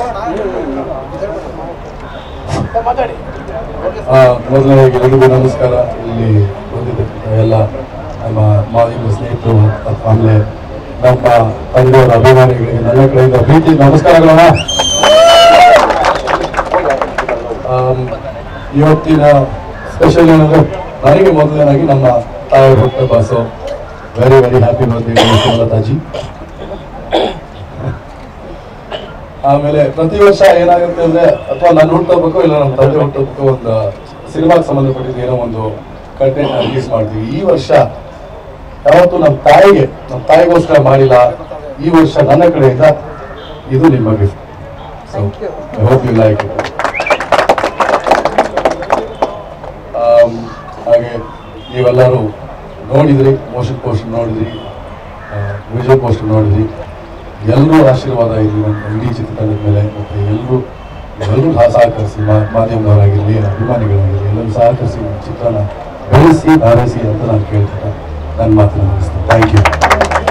ಆ, ಮೊದಲನೇದಾಗಿ ಎಲ್ಲರಿಗೂ ನಮಸ್ಕಾರ ಇಲ್ಲಿ ಬಂದಿದ್ದಕ್ಕಿಂತ ಎಲ್ಲ ನಮ್ಮ ಮಾಧ್ಯಮ ಸ್ನೇಹಿತರು ಮತ್ತು ಆಮೇಲೆ ನಮ್ಮ ತಂದೆಯವರ ಅಭಿಮಾನಿಗಳಿಗೆ ನನ್ನ ಕಡೆಯಿಂದ ಪ್ರೀತಿ ನಮಸ್ಕಾರಗಳನ್ನ ಆಮ್, ಇವತ್ತಿನ ಸ್ಪೆಷಲ್ ಏನಂದ್ರೆ ನನಗೆ ಮೊದಲನೇದಾಗಿ ನಮ್ಮ ತಾಯಿ ಹುಟ್ಟ boss very very happy birthday Sumalatha ji ಆಮೇಲೆ ಪ್ರತಿ ವರ್ಷ ಏನಾಗುತ್ತೆ ಅಂದ್ರೆ ಅಥವಾ ನನ್ನ ಹುಟ್ಟೋಬೇಕು ಇಲ್ಲ ನಮ್ಮ ತಂದೆ ಹುಟ್ಟೋಬೇಕು ಒಂದು ಸಿನಿಮಾಗೆ ಸಂಬಂಧಪಟ್ಟಿದ್ದು ಏನೋ ಒಂದು ಕಂಟೆಂಟ್ ರಿಲೀಸ್ ಮಾಡ್ತೀವಿ ಈ ವರ್ಷ ಯಾವತ್ತು ನಮ್ಮ ತಾಯಿಗೆ ನಮ್ಮ ತಾಯಿಗೋಸ್ಕರ ಮಾಡಿಲ್ಲ ಈ ವರ್ಷ ನನ್ನ ಕಡೆಯಿಂದ ಇದು ನಿಮ್ಮ gift so I hope you like it ಹಾಗೆ ನೀವೆಲ್ಲರೂ ನೋಡಿದ್ರಿ ಮೋಷನ್ ಪೋಸ್ಟರ್ ನೋಡಿದ್ರಿ ವಿಜುವಲ್ ಪೋಸ್ಟರ್ ನೋಡಿದ್ರಿ ಎಲ್ಲರೂ ಆಶೀರ್ವಾದ ಇರಲಿ ನಮ್ಮ ಇಡೀ ಚಿತ್ರತಂಡದ ಮೇಲೆ ಮತ್ತು ಎಲ್ಲರೂ ಎಲ್ಲರೂ ಸಹಕರಿಸಿ ಮಾ- ಮಾಧ್ಯಮದವರಾಗಿರಲಿ ಅಭಿಮಾನಿಗಳಾಗಿರಲಿ ಎಲ್ಲರೂ ಸಹಕರಿಸಿ ನಮ್ಮ ಚಿತ್ರನ ಬೆಳೆಸಿ ಹಾರೈಸಿ ಅಂತ ನಾನು ಕೇಳ್ತೇನೆ ನನ್ನ ಮಾತನ್ನು ಮುಗಿಸ್ತೇನೆ ಥ್ಯಾಂಕ್ ಯು